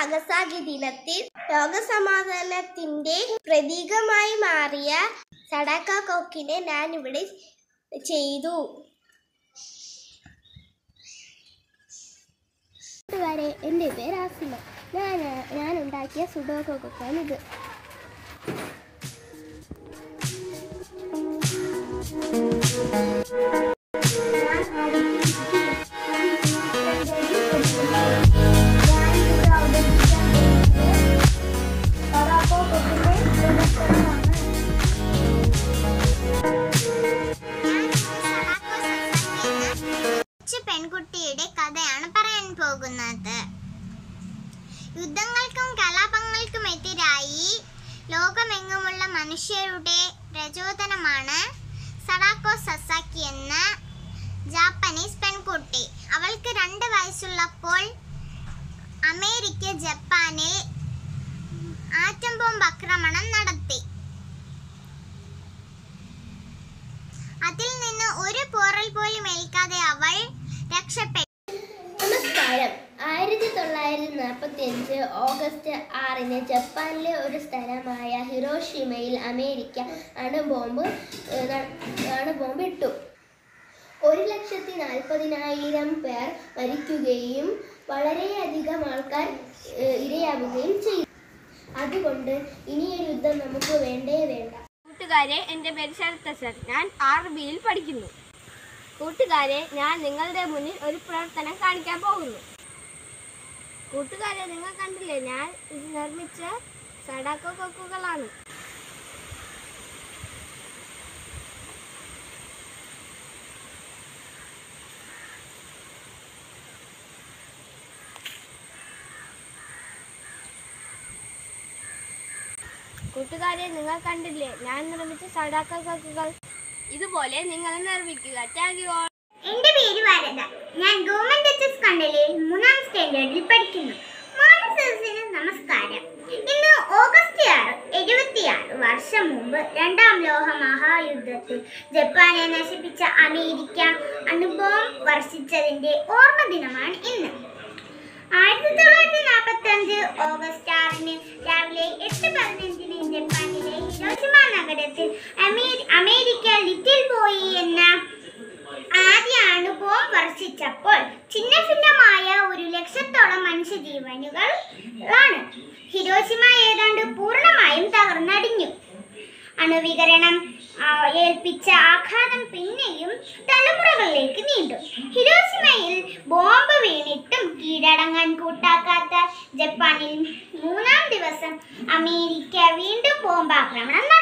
Nagasaki ദിനത്തിൽ ലോകസമാധാനത്തിന്റെ പ്രതീകമായി മാറിയ സടാക്ക കൊക്കിനെ ഞാൻ ഇവിടെ ചെയ്തു കൂട്ടുകാരെ എൻ്റെ പേര് ആസിമ ഞാൻ ഞാൻ ഉണ്ടാക്കിയ സുഡോക്കോ കൊക്കാണിത് കൊച്ചു പെൺകുട്ടിയുടെ കഥയാണ് പറയാൻ പോകുന്നത് യുദ്ധങ്ങൾക്കും കലാപങ്ങൾക്കും എതിരായി ലോകമെങ്ങുമുള്ള മനുഷ്യരുടെ പ്രചോദനമാണ് സഡാക്കോ സസാക്കി എന്ന ജാപ്പനീസ് പെൺകുട്ടി അവൾക്ക് രണ്ട് വയസ്സുള്ളപ്പോൾ അമേരിക്ക ജപ്പാനിൽ ആറ്റം ബോംബ് ആക്രമണം നടത്തി അതിൽ നിന്ന് ഒരു പോറൽ പോലും ഏൽക്കാതെ അവൾ രക്ഷപ്പെട്ടു നമസ്കാരം ആയിരത്തി തൊള്ളായിരത്തി നാൽപ്പത്തി അഞ്ച് ഓഗസ്റ്റ് ആറിന് ജപ്പാനിലെ ഒരു സ്ഥലമായ ഹിരോഷിമയിൽ അമേരിക്ക അണുബോംബ് ഏഹ്, ന- അണുബോംബ് ഇട്ടു ഒരു ലക്ഷത്തി നാൽപ്പതിനായിരം പേർ മരിക്കുകയും വളരെയധികം ആൾക്കാർ ഏഹ്, ഇരയാവുകയും ചെയ്തു അതുകൊണ്ട് ഇനിയൊരു യുദ്ധം നമുക്ക് വേണ്ടേ വേണ്ട കൂട്ടുകാരെ എൻ്റെ പേര് ശരത്ത സർ ഞാൻ ആർ ബിയിൽ പഠിക്കുന്നു കൂട്ടുകാരെ ഞാൻ നിങ്ങളുടെ മുന്നിൽ ഒരു പ്രവർത്തനം കാണിക്കാൻ പോകുന്നു കൂട്ടുകാരെ നിങ്ങൾ കണ്ടില്ലേ ഞാൻ ഇത് നിർമ്മിച്ച സടാക്കോ കൊക്കുകളാണ് കൂട്ടുകാരെ നിങ്ങൾ കണ്ടില്ലേ ഞാൻ നിർമ്മിച്ച സടാക്കോ കൊക്കുകൾ ഇതുപോലെ നിങ്ങൾ നിർമ്മിക്കുക താങ്ക് യു എന്റെ പേര് വരദ ഞാൻ ഗവൺമെന്റ് എച്ച് എസ് കണ്ടലയിൽ മൂന്നാം സ്റ്റാൻഡേർഡിൽ പഠിക്കുന്നു മാനസരസിന് നമസ്കാരം ഇന്ന് ഓഗസ്റ്റ് ആറ് എഴുപത്തിയാറ് വർഷം മുമ്പ് രണ്ടാം ലോക മഹായുദ്ധത്തിൽ ജപ്പാനെ നശിപ്പിച്ച അമേരിക്ക അണുബോംബ് വർഷിച്ചതിന്റെ ഓർമ്മ ദിനമാണ് ഇന്ന് ആയിരത്തി തൊള്ളായിരത്തി നാൽപ്പത്തി അഞ്ച് ഓഗസ്റ്റ് ആറിന് രാവിലെ എട്ട് പതിനഞ്ചിന് ജപ്പാനിലെ ഹിരോഷിമ നഗരത്തിൽ അമേ- അമേരിക്ക ലിറ്റിൽ ബോയ് എന്ന ആദ്യ അണുബോംബ് വർഷിച്ചപ്പോൾ ചിന്ന ഭിന്നമായ ഒരു ലക്ഷത്തോളം മനുഷ്യജീവനുകൾ ആണ് ഹിരോഷിമ ഏതാണ്ട് പൂർണ്ണമായും തകർന്നടിഞ്ഞു അണുവികരണം ആ, ഏൽപ്പിച്ച ആഘാതം പിന്നെയും തലമുറകളിലേക്ക് നീണ്ടു ഹിരോഷിമയിൽ ബോംബ് വീണിട്ടും കീഴടങ്ങാൻ കൂട്ടാക്കാത്ത ജപ്പാനിൽ മൂന്നാം ദിവസം അമേരിക്ക വീണ്ടും ബോംബാക്രമണം നടത്തി